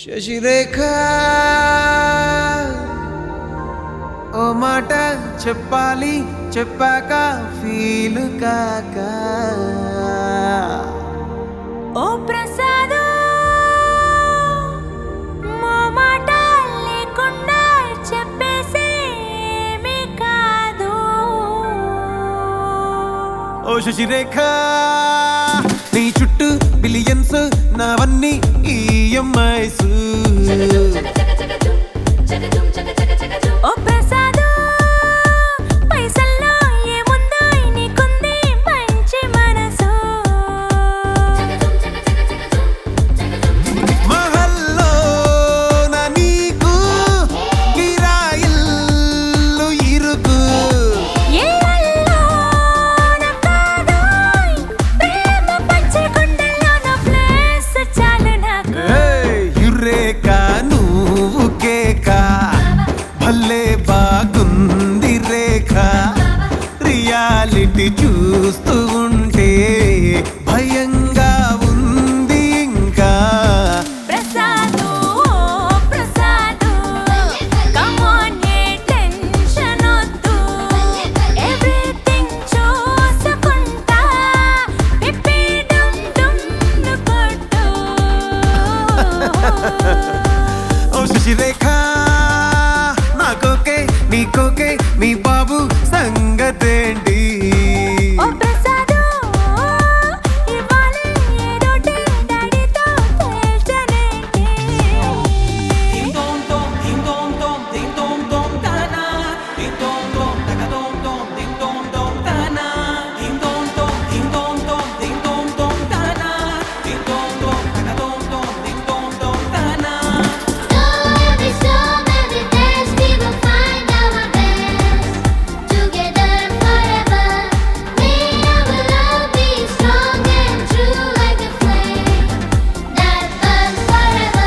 శశిరేఖ ఓ మాట చెప్పాలి చెప్పాక ఫీల్ కాక ఓ ప్రసాద్ మా మాట లేకుండా చెప్పేసి ఏమీ కాదు ఓ శశిరేఖ నీ చుట్టూ బిలియన్స్ నావన్నీ ఈఎంఐస్ ఓ ప్రసాద్ పైసల్లో ఏముందో నీకుంది మంచి మనసు మహల్లో నా నీకు గిరాయిల్లు ఇరుకు ఇళ్ళల్లో నా కాదోయ్ ప్రేమ పచ్చి గుండెల్లో నా ప్లేస్ చాలు నాకు ఏయ్, యురేక నువ్వు కేక భలే బాగుంది రేఖ రియాలిటీ చూస్తూ ఉంటే భయంగా ఉంది ఇంకా ప్రసాదు ప్రసాదు కమ్ ఆన్ ఏ టెన్షన్ వద్దు ఎవ్రీథింగ్ చూసుకుంటా పిప్పి డుమ్ డుమ్ కొట్టు ఓ శశిరేఖ నాకోకే నీకోకే మీ బాబు సంగతేంటి ఓ ప్రసాదు ఇవాళ ఏదోటి డాడీతో తేల్చనేంటి Ding dong dong, ding dong dong, ding dong dong da na. Ding dong dong, da ka dong dong, ding dong dong da na. Ding dong dong, ding dong dong, ding dong dong da na. Ding dong dong, da ka dong dong, ding dong dong da na. Every storm, every test, we will find our best. Together forever, may our love be strong and true like a flame that burns forever.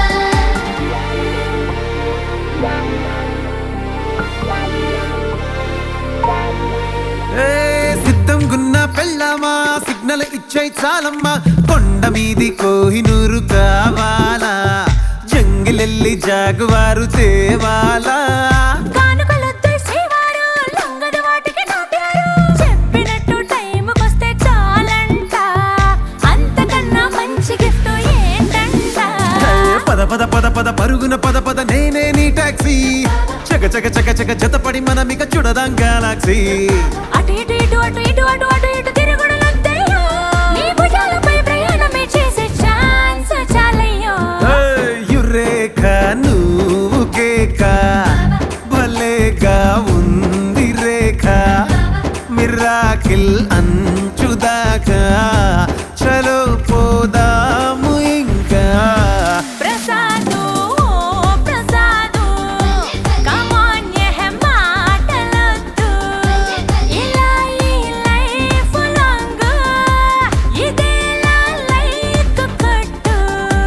ఏ సిద్ధం గున్న పెళ్ళామా signal ఇచ్చే చాలమ్మా కొండ మీది కోహినూరు కావాలా జంగిలెల్లి జాగువారు తేవాలా కానుకలొద్దు శ్రీవారు లొంగదు వాటికి నాట్యారు చెప్పినట్టు టైంకొస్తే చాలంట అంతకన్నా మంచి గిఫ్ట్ ఏంటంట ఏ పద పద పద పద పరుగున పద పద నేనే నీ టాక్సీ చక చక చక చక జతపడి మనమిక చూడదాం గెలాక్సీ అటు ఇటు ఇటు అటు ఇటు అటు అటు ఇటు తిరుగుడులొద్దయ్యో నీ భుజాలపై ప్రయాణమే చేసే ఛాన్స్ చాలయ్యో యురేఖ నువ్వు కేక భలేగా ఉంది రేఖ మిరాకిల్ అంచుదాకా చలో పోదాము ఇంకా ప్రసాదు ప్రసాదు కమాన్ యహ మాటలొద్దు ఇలా ఈ లైఫ్ లాంగ్ ఇదేలా లైక్ కొట్టు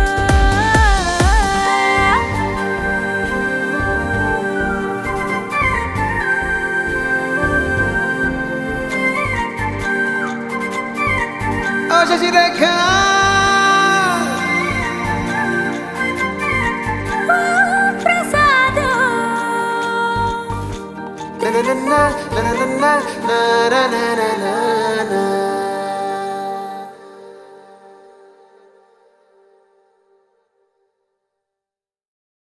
ఓ Sasirekha Prasad Na na na na na na na na na na na na